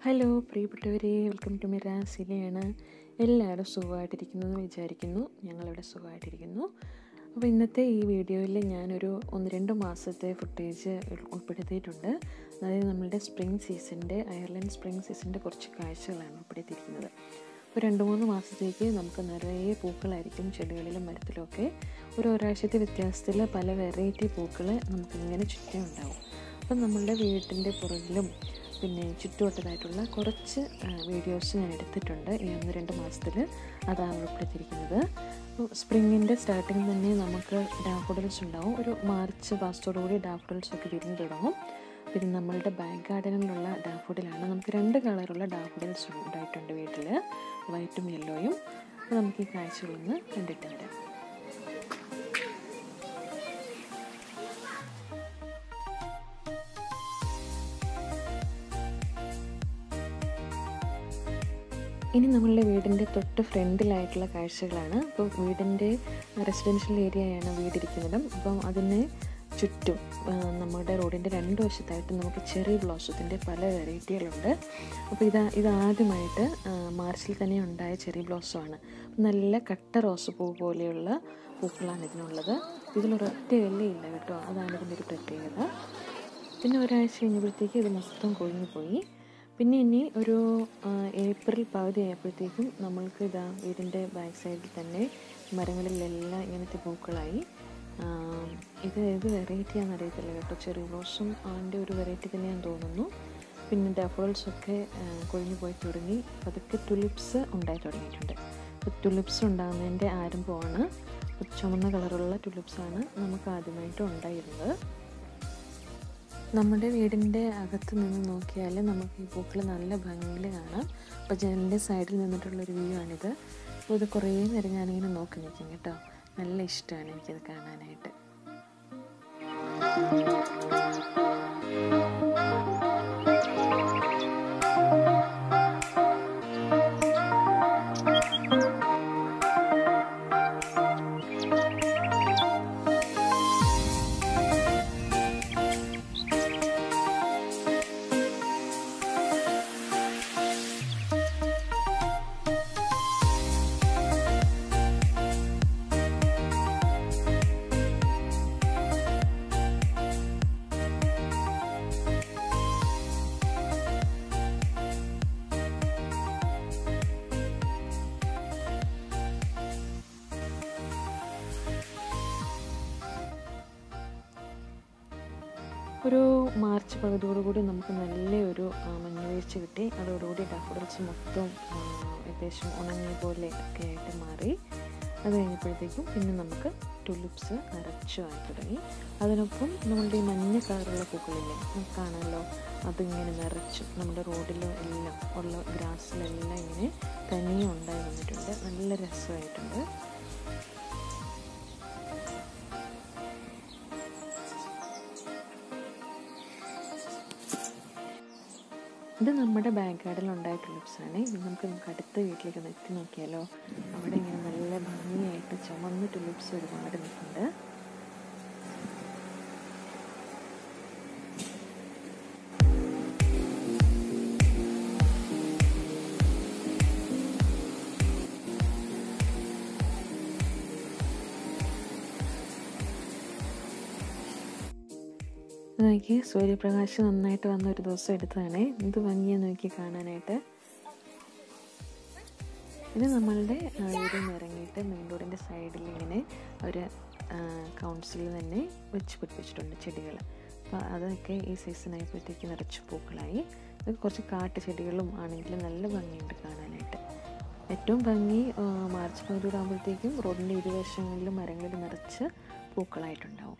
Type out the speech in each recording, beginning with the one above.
hello പ്രിയപ്പെട്ടവരെ welcome to മിര സിലിയാണ് എല്ലാവരും സുഖമായിട്ടിരിക്കുന്നു എന്ന് വിചാരിക്കുന്നു ഞങ്ങളിവിടെ സുഖമായിട്ടിരിക്കുന്നു അപ്പോൾ ഇന്നത്തെ ഈ വീഡിയോയിൽ ഞാനൊരു ഒന്ന് രണ്ട് മാസത്തെ ഫുട്ടേജ് ഉൾപ്പെടുത്തിയിട്ടുണ്ട് അതായത് നമ്മളുടെ സ്പ്രിംഗ് സീസണിൻ്റെ അയർലൻഡ് സ്പ്രിംഗ് സീസണിൻ്റെ കുറച്ച് കാഴ്ചകളാണ് ഉൾപ്പെടുത്തിയിരിക്കുന്നത് അപ്പോൾ രണ്ട് മൂന്ന് മാസത്തേക്ക് നമുക്ക് നിറയെ പൂക്കളായിരിക്കും ചെടികളിലും മരത്തിലുമൊക്കെ ഒരു ഒരാഴ്ചത്തെ വ്യത്യാസത്തിൽ പല വെറൈറ്റി പൂക്കൾ നമുക്കിങ്ങനെ ചുറ്റും ഉണ്ടാവും അപ്പം നമ്മളുടെ വീട്ടിൻ്റെ പുറകിലും പിന്നെ ചുറ്റുവട്ടത്തായിട്ടുള്ള കുറച്ച് വീഡിയോസ് ഞാൻ എടുത്തിട്ടുണ്ട് ഈ ഒന്ന് രണ്ട് മാസത്തിൽ അതാണ് ഉൾപ്പെടുത്തിയിരിക്കുന്നത് സ്പ്രിങ്ങിൻ്റെ സ്റ്റാർട്ടിങ് തന്നെ നമുക്ക് ഡാഫോഡിൽസ് ഉണ്ടാവും ഒരു മാർച്ച് മാസത്തോടുകൂടി ഡാഫോഡിൽസ് ഒക്കെ വിരിഞ്ഞു തുടങ്ങും പിന്നെ നമ്മളുടെ ബാക്ക് ഗാർഡനിലുള്ള ഡാഫോഡിലാണ് നമുക്ക് രണ്ട് കളറുള്ള ഡാഫോഡിൽസ് ഉണ്ടായിട്ടുണ്ട് വീട്ടിൽ വൈറ്റും യെല്ലോയും അപ്പോൾ നമുക്ക് ഈ കാഴ്ചകളൊന്ന് കണ്ടിട്ട് വരാം ഇനി നമ്മളുടെ വീടിൻ്റെ തൊട്ട് ഫ്രണ്ടിലായിട്ടുള്ള കാഴ്ചകളാണ് അപ്പോൾ വീടിൻ്റെ റെസിഡൻഷ്യൽ ഏരിയയാണ് വീടിരിക്കുന്നത് അപ്പം അതിന് ചുറ്റും നമ്മുടെ റോഡിൻ്റെ രണ്ട് വശത്തായിട്ട് നമുക്ക് ചെറി ബ്ലോസത്തിൻ്റെ പല വെറൈറ്റികളുണ്ട് അപ്പോൾ ഇതാ ഇതാദ്യമായിട്ട് മാർച്ചിൽ തന്നെ ഉണ്ടായ ചെറി ബ്ലോസമാണ് നല്ല കട്ട റോസപ്പൂ പോലെയുള്ള പൂക്കളാണ് ഇതിനുള്ളത് ഇതിലൊരൊറ്റ ഇലയില്ല കേട്ടോ അതാണ് ഇതിൻ്റെ ഒരു പ്രത്യേകത പിന്നെ ഒരാഴ്ച കഴിഞ്ഞപ്പോഴത്തേക്ക് ഇത് മൊത്തം കൊഴിഞ്ഞു പോയി പിന്നെ ഇനി ഒരു ഏപ്രിൽ പകുതി ആയപ്പോഴത്തേക്കും നമ്മൾക്ക് ഇതാ വീടിൻ്റെ ബാക്ക് സൈഡിൽ തന്നെ മരങ്ങളിലെല്ലാം ഇങ്ങനത്തെ പൂക്കളായി ഇത് ഏത് വെറൈറ്റിയാണെന്ന് അറിയത്തില്ല കേട്ടോ ചെറിയ റോസും അതിൻ്റെ ഒരു വെറൈറ്റി തന്നെയാണെന്ന് തോന്നുന്നു പിന്നെ ഡഫോൾസ് ഒക്കെ കൊഴിഞ്ഞു പോയി തുടങ്ങി പതുക്കെ ടുലിപ്സ് ഉണ്ടായി തുടങ്ങിയിട്ടുണ്ട് അപ്പോൾ ടുലിപ്സ് ഉണ്ടാകുന്നതിൻ്റെ ആരംഭമാണ് ചുമന്ന കളറുള്ള ടുലിപ്സാണ് നമുക്ക് ആദ്യമായിട്ട് ഉണ്ടായിരുന്നത് നമ്മുടെ വീടിൻ്റെ അകത്ത് നിന്ന് നോക്കിയാൽ നമുക്ക് ഈ പൂക്കൾ നല്ല ഭംഗിയിൽ കാണാം അപ്പോൾ ജനലിൻ്റെ സൈഡിൽ നിന്നിട്ടുള്ളൊരു വ്യൂ ആണിത് അപ്പോൾ ഇത് കുറേ നേരം ഞാനിങ്ങനെ നോക്കി നിൽക്കും കേട്ടോ നല്ല ഇഷ്ടമാണ് എനിക്കത് കാണാനായിട്ട് ഒരു മാർച്ച് പകുതിയോടുകൂടി നമുക്ക് നല്ലൊരു മഞ്ഞുവീഴ്ച കിട്ടി അതോടുകൂടി ഡാഫോഡിൽസ് മൊത്തം ഏകദേശം ഉണങ്ങിയ പോലെ ഒക്കെ ആയിട്ട് മാറി അത് കഴിഞ്ഞപ്പോഴത്തേക്കും പിന്നെ നമുക്ക് ടുലിപ്സ് നിറച്ചു ആയി തുടങ്ങി അതിനൊപ്പം നമ്മളുടെ ഈ മഞ്ഞ കളറുള്ള പൂക്കളില്ലേ നമുക്ക് കാണാമല്ലോ അതിങ്ങനെ നിറച്ചു നമ്മുടെ റോഡിലോ എല്ലാം ഉള്ള ഗ്രാസിലെല്ലാം ഇങ്ങനെ തനിയെ ഉണ്ടായി വന്നിട്ടുണ്ട് നല്ല രസമായിട്ടുണ്ട് ഇത് നമ്മുടെ ബാക്ക് ഗാർഡിൽ ഉണ്ടായ ടുലിപ്സാണ് ഇത് നമുക്ക് നമുക്ക് അടുത്ത വീട്ടിലേക്ക് ഒന്ന് എത്തി നോക്കിയാലോ അവിടെ ഇങ്ങനെ നല്ല ഭംഗിയായിട്ട് ചുമന്ന ടുലിപ്സ് ഒരുപാട് നിൽക്കുന്നുണ്ട് നോക്കി സൂര്യപ്രകാശം നന്നായിട്ട് വന്ന ഒരു ദിവസം എടുത്തതാണ് എന്ത് ഭംഗിയാണ് നോക്കി കാണാനായിട്ട് ഇത് നമ്മളുടെ വീടിൽ നിന്ന് ഇറങ്ങിയിട്ട് മെയിൻ റോഡിൻ്റെ സൈഡിൽ ഇങ്ങനെ ഒരു കൗൺസിലിൽ തന്നെ വെച്ച് പിടിപ്പിച്ചിട്ടുണ്ട് ചെടികൾ അപ്പോൾ അതൊക്കെ ഈ സീസൺ ആയപ്പോഴത്തേക്ക് നിറച്ച് പൂക്കളായി ഇത് കുറച്ച് കാട്ടു ചെടികളും ആണെങ്കിലും നല്ല ഭംഗിയുണ്ട് കാണാനായിട്ട് ഏറ്റവും ഭംഗി മാർച്ച് പകുതിയോടെ ആകുമ്പോഴത്തേക്കും റോഡിൻ്റെ ഇരുവശങ്ങളിലും മരങ്ങളിൽ നിറച്ച് പൂക്കളായിട്ടുണ്ടാവും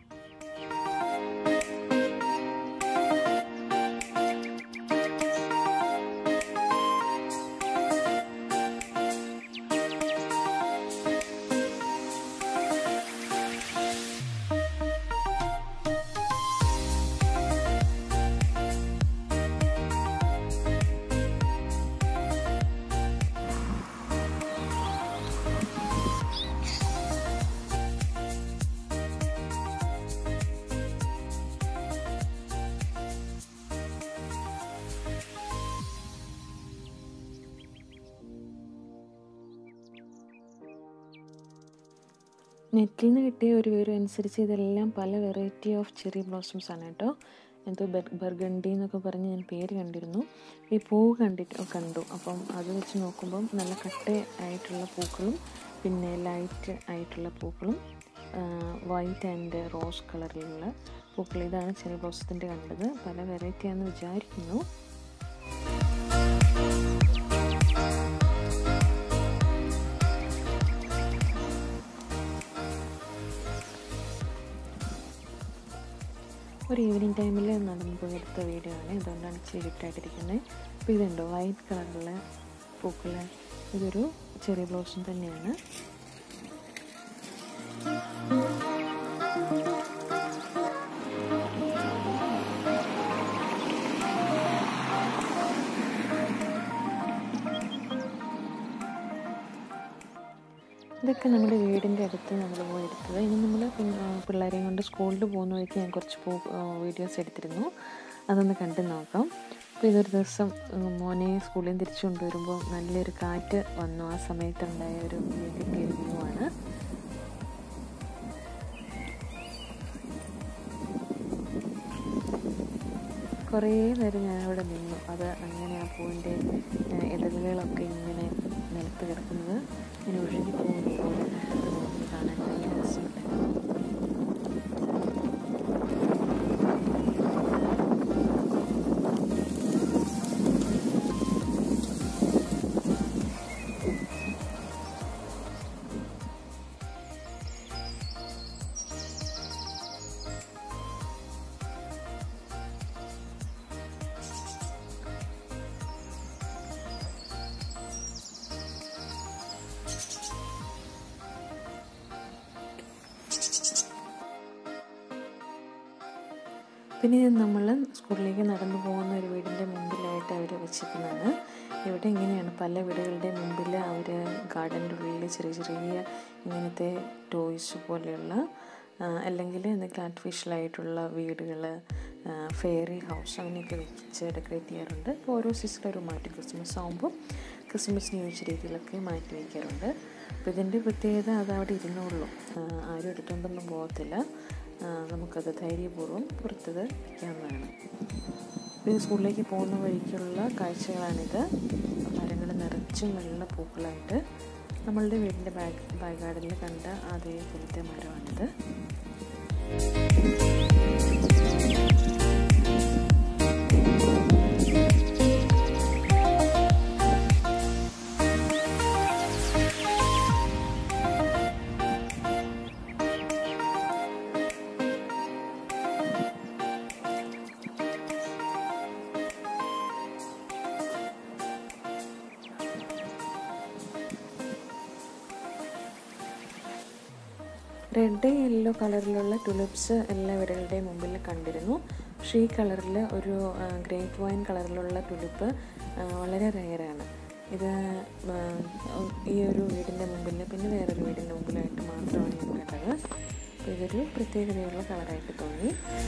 നെറ്റിൽ നിന്ന് കിട്ടിയ ഒരു വിവരം അനുസരിച്ച് ഇതെല്ലാം പല വെറൈറ്റി ഓഫ് ചെറി ബ്ലോസംസ് ആണ് കേട്ടോ എന്തോ ബർഗണ്ടി എന്നൊക്കെ പറഞ്ഞ് ഞാൻ പേര് കണ്ടിരുന്നു ഈ പൂവ് കണ്ടിട്ട് കണ്ടു അപ്പം അത് വെച്ച് നോക്കുമ്പം നല്ല കട്ട ആയിട്ടുള്ള പൂക്കളും പിന്നെ ലൈറ്റ് ആയിട്ടുള്ള പൂക്കളും വൈറ്റ് ആൻഡ് റോസ് കളറിലുള്ള പൂക്കൾ ഇതാണ് ചെറി ബ്ലോസത്തിൻ്റെ കണ്ടത് പല വെറൈറ്റി ആണെന്ന് വിചാരിക്കുന്നു ഒരു ഈവനിങ് ടൈമിൽ നടന്നു പോയി എടുത്ത വീഡിയോ ആണ് ഇതുകൊണ്ടാണ് ഇച്ചിരി ഇരുട്ടായിട്ടിരിക്കുന്നത് അപ്പോൾ ഇതുണ്ടോ വൈറ്റ് കളറിലുള്ള പൂക്കൾ ഇതൊരു ചെറിയ ബ്ലോസം തന്നെയാണ് ഇതൊക്കെ നമ്മുടെ വീടിൻ്റെ അടുത്ത് നമ്മൾ പോയി എടുത്തത് ഇനി നമ്മൾ പിള്ളേരെയും കൊണ്ട് സ്കൂളിൽ പോകുന്ന വഴിക്ക് ഞാൻ കുറച്ച് പൂ വീഡിയോസ് എടുത്തിരുന്നു അതൊന്ന് കണ്ടു നോക്കാം അപ്പോൾ ഇതൊരു ദിവസം മോനെ സ്കൂളിൽ നിന്ന് തിരിച്ചു കൊണ്ടുവരുമ്പോൾ നല്ലൊരു കാറ്റ് വന്നു ആ സമയത്തുണ്ടായ ഒരു കിട്ടിയ ഒരു വ്യൂ ആണ് കുറേ നേരം ഞാൻ അവിടെ നിന്നു അത് അങ്ങനെ ആ പൂവിൻ്റെ ഇതളുകളൊക്കെ ഇങ്ങനെ നിലത്ത് കിടക്കുന്നത് ഇങ്ങനെ ഒഴുകി പോകുന്ന പോലെ അത് നോക്കി കാണാൻ നല്ല രസമുണ്ടായിരുന്നു പിന്നെ നമ്മൾ സ്കൂളിലേക്ക് നടന്നു പോകുന്ന ഒരു വീടിൻ്റെ മുമ്പിലായിട്ട് അവർ വെച്ചിരിക്കുന്നതാണ് ഇവിടെ ഇങ്ങനെയാണ് പല വീടുകളുടെ മുമ്പിൽ അവർ ഗാർഡൻ്റെ ഉള്ളിൽ ചെറിയ ചെറിയ ഇങ്ങനത്തെ ടോയ്സ് പോലെയുള്ള അല്ലെങ്കിൽ എന്തെങ്കിലും ആർട്ടിഫിഷ്യലായിട്ടുള്ള വീടുകൾ ഫെയറി ഹൗസ് അങ്ങനെയൊക്കെ വെച്ച് ഡെക്കറേറ്റ് ചെയ്യാറുണ്ട് ഇപ്പോൾ ഓരോ സീസണിൽ ഒരു മാറ്റി ക്രിസ്മസ് ആകുമ്പോൾ ക്രിസ്മസിന് യോജിച്ച രീതിയിലൊക്കെ മാറ്റി വയ്ക്കാറുണ്ട് അപ്പോൾ ഇതിൻ്റെ പ്രത്യേകത അത് അവിടെ ഇരുന്നുള്ളൂ ആരും എടുത്തുകൊണ്ടൊന്നും പോകത്തില്ല നമുക്കത് ധൈര്യപൂർവ്വം പുറത്തത് വയ്ക്കാവുന്നതാണ് ഇത് സ്കൂളിലേക്ക് പോകുന്ന വഴിക്കുള്ള കാഴ്ചകളാണിത് മരങ്ങൾ നിറച്ചും വെള്ള പൂക്കളായിട്ട് നമ്മളുടെ വീടിൻ്റെ ബാക്ക് ബാക്ക് ഗാർഡനിൽ കണ്ട അതേപോലത്തെ മരമാണിത് റെഡ് യെല്ലോ കളറിലുള്ള ടുലിപ്സ് എല്ലാ വീടുകളുടെയും മുമ്പിൽ കണ്ടിരുന്നു പക്ഷേ ഈ കളറിൽ ഒരു ഗ്രേപ്പ് വൈൻ കളറിലുള്ള ടുലിപ്പ് വളരെ റെയറാണ് ഇത് ഈ ഒരു വീടിൻ്റെ മുമ്പിൽ പിന്നെ വേറൊരു വീടിൻ്റെ മുമ്പിലായിട്ട് മാത്രമാണ് ഞാൻ കണ്ടത് അപ്പോൾ ഇതൊരു പ്രത്യേകതയുള്ള കളറായിട്ട് തോന്നി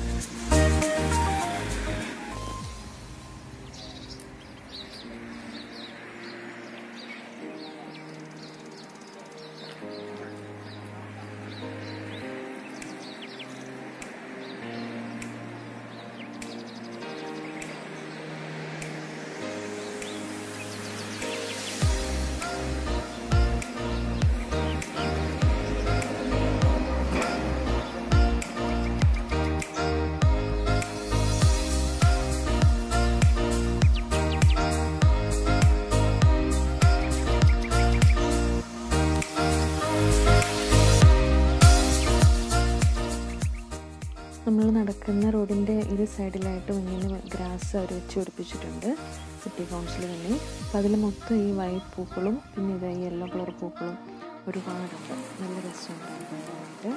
നമ്മൾ നടക്കുന്ന റോഡിൻ്റെ ഇരു സൈഡിലായിട്ടും ഇങ്ങനെ ഗ്രാസ് അവർ വെച്ച് പിടിപ്പിച്ചിട്ടുണ്ട് സിറ്റി കൗൺസിൽ തന്നെ അപ്പോൾ അതിൽ മൊത്തം ഈ വൈറ്റ് പൂക്കളും പിന്നെ ഇത് ഈ യെല്ലോ കളർ പൂക്കളും ഒരുപാടുണ്ട് നല്ല രസമുണ്ട് കാണാനായിട്ട്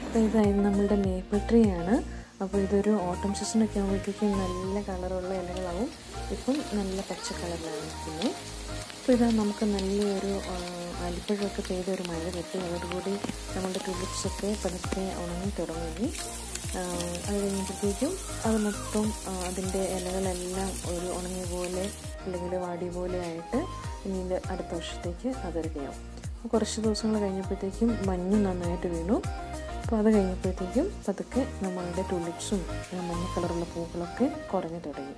അപ്പോൾ ഇതായത് നമ്മളുടെ മേപ്പിൾ ട്രീ ആണ് അപ്പോൾ ഇതൊരു ഓട്ടം സീസണൊക്കെ ആകുമ്പോഴത്തേക്കും നല്ല കളറുള്ള ഇലകളാവും ഇപ്പം നല്ല പച്ച കളറിലാണ് നിൽക്കുന്നത് അപ്പോൾ ഇതാ നമുക്ക് നല്ലൊരു അലിപ്പഴമൊക്കെ പെയ്ത ഒരു മഴ കിട്ടി അതോടുകൂടി നമ്മുടെ തുലിപ്സൊക്കെ പതുക്കെ ഉണങ്ങി തുടങ്ങി അത് കഴിഞ്ഞപ്പോഴത്തേക്കും അത് മൊത്തം അതിൻ്റെ ഇലകളെല്ലാം ഒരു ഉണങ്ങിയ പോലെ അല്ലെങ്കിൽ വാടി പോലെ ആയിട്ട് ഇനി അടുത്ത വർഷത്തേക്ക് അത് റെഡിയാവും അപ്പോൾ കുറച്ച് ദിവസങ്ങൾ കഴിഞ്ഞപ്പോഴത്തേക്കും മഞ്ഞ് നന്നായിട്ട് വീണു അപ്പോൾ അത് കഴിഞ്ഞപ്പോഴത്തേക്കും പതുക്കെ നമ്മളുടെ ടുലിപ്സും മഞ്ഞ കളറുള്ള പൂക്കളൊക്കെ കുറഞ്ഞു തുടങ്ങി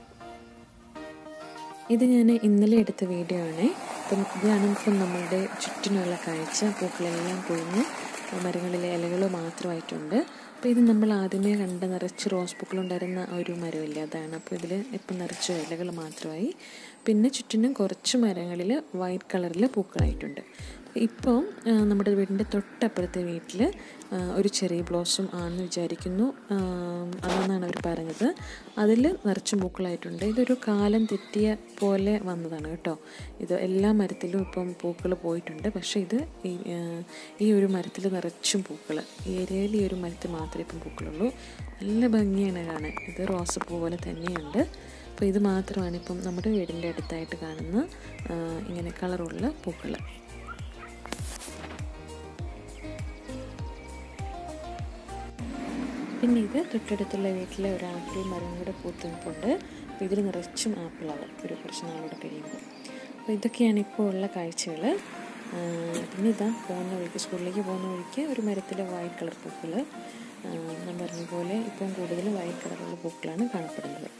ഇത് ഞാൻ ഇന്നലെ എടുത്ത വീഡിയോ ആണ് അപ്പം ഇതാണ് ഇപ്പം നമ്മളുടെ ചുറ്റിനുള്ള കാഴ്ച പൂക്കളെല്ലാം കൊഴിഞ്ഞ് മരങ്ങളിലെ ഇലകൾ മാത്രമായിട്ടുണ്ട് അപ്പോൾ ഇത് നമ്മൾ ആദ്യമേ കണ്ട നിറച്ച് റോസ് പൂക്കളുണ്ടായിരുന്ന ഒരു മരമില്ല അതാണ് അപ്പോൾ ഇതിൽ ഇപ്പം നിറച്ച് ഇലകൾ മാത്രമായി പിന്നെ ചുറ്റിനും കുറച്ച് മരങ്ങളിൽ വൈറ്റ് കളറിൽ പൂക്കളായിട്ടുണ്ട് ഇപ്പോൾ നമ്മുടെ വീടിൻ്റെ തൊട്ടപ്പുറത്തെ വീട്ടിൽ ഒരു ചെറിയ ബ്ലോസം ആണെന്ന് വിചാരിക്കുന്നു അതെന്നാണ് അവർ പറഞ്ഞത് അതിൽ നിറച്ചും പൂക്കളായിട്ടുണ്ട് ഇതൊരു കാലം തെറ്റിയ പോലെ വന്നതാണ് കേട്ടോ ഇത് എല്ലാ മരത്തിലും ഇപ്പം പൂക്കൾ പോയിട്ടുണ്ട് പക്ഷേ ഇത് ഈ ഒരു മരത്തിൽ നിറച്ചും പൂക്കൾ ഈ ഏരിയയിൽ ഈ ഒരു മരത്തിൽ മാത്രമേ ഇപ്പം പൂക്കളുള്ളൂ നല്ല ഭംഗിയാണ് കാണാൻ ഇത് റോസപ്പൂ പോലെ തന്നെയുണ്ട് അപ്പോൾ ഇത് മാത്രമാണ് ഇപ്പം നമ്മുടെ വീടിൻ്റെ അടുത്തായിട്ട് കാണുന്ന ഇങ്ങനെ കളറുള്ള പൂക്കൾ പിന്നെ ഇത് തൊട്ടടുത്തുള്ള വീട്ടിലെ ഒരു ആപ്പിൾ മരം കൂടെ പൂത്തുനിൽപ്പുണ്ട് അപ്പോൾ ഇതിൽ നിറച്ചും ആപ്പിളാവും ഒരു കുറച്ച് നാളൂടെ കഴിയുമ്പോൾ അപ്പോൾ ഇതൊക്കെയാണ് ഇപ്പോൾ ഉള്ള കാഴ്ചകൾ പിന്നെ ഇതാ പോകുന്ന വഴിക്ക് സ്കൂളിലേക്ക് പോകുന്ന വഴിക്ക് ഒരു മരത്തിലെ വൈറ്റ് കളർ പൂക്കൾ ഞാൻ പറഞ്ഞ പോലെ ഇപ്പം കൂടുതൽ വൈറ്റ് കളറുള്ള പൂക്കളാണ് കാണപ്പെടുന്നത്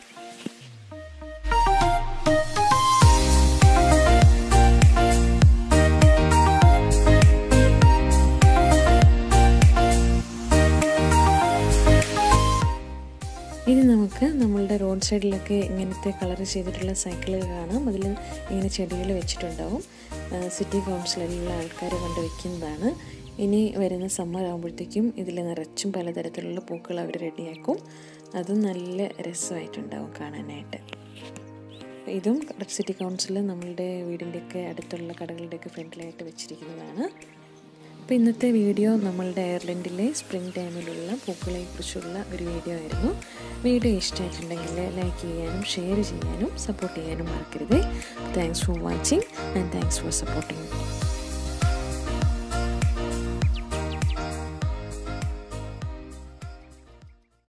ഇനി നമുക്ക് നമ്മളുടെ റോഡ് സൈഡിലൊക്കെ ഇങ്ങനത്തെ കളർ ചെയ്തിട്ടുള്ള സൈക്കിളുകൾ കാണാം അതിൽ ഇങ്ങനെ ചെടികൾ വെച്ചിട്ടുണ്ടാവും സിറ്റി കൗൺസിലുള്ള ആൾക്കാർ കൊണ്ട് വയ്ക്കുന്നതാണ് ഇനി വരുന്ന സമ്മർ ആകുമ്പോഴത്തേക്കും ഇതിൽ നിറച്ചും പലതരത്തിലുള്ള പൂക്കൾ അവർ റെഡിയാക്കും അതും നല്ല രസമായിട്ടുണ്ടാവും കാണാനായിട്ട് ഇതും സിറ്റി കൗൺസിൽ നമ്മളുടെ വീടിൻ്റെയൊക്കെ അടുത്തുള്ള കടകളുടെയൊക്കെ ഫ്രണ്ടിലായിട്ട് വെച്ചിരിക്കുന്നതാണ് അപ്പോൾ ഇന്നത്തെ വീഡിയോ നമ്മളുടെ അയർലൻഡിലെ സ്പ്രിംഗ് ടൈമിലുള്ള പൂക്കളെക്കുറിച്ചുള്ള ഒരു വീഡിയോ ആയിരുന്നു വീഡിയോ ഇഷ്ടമായിട്ടുണ്ടെങ്കിൽ ലൈക്ക് ചെയ്യാനും ഷെയർ ചെയ്യാനും സപ്പോർട്ട് ചെയ്യാനും മറക്കരുത് thanks for watching and thanks for supporting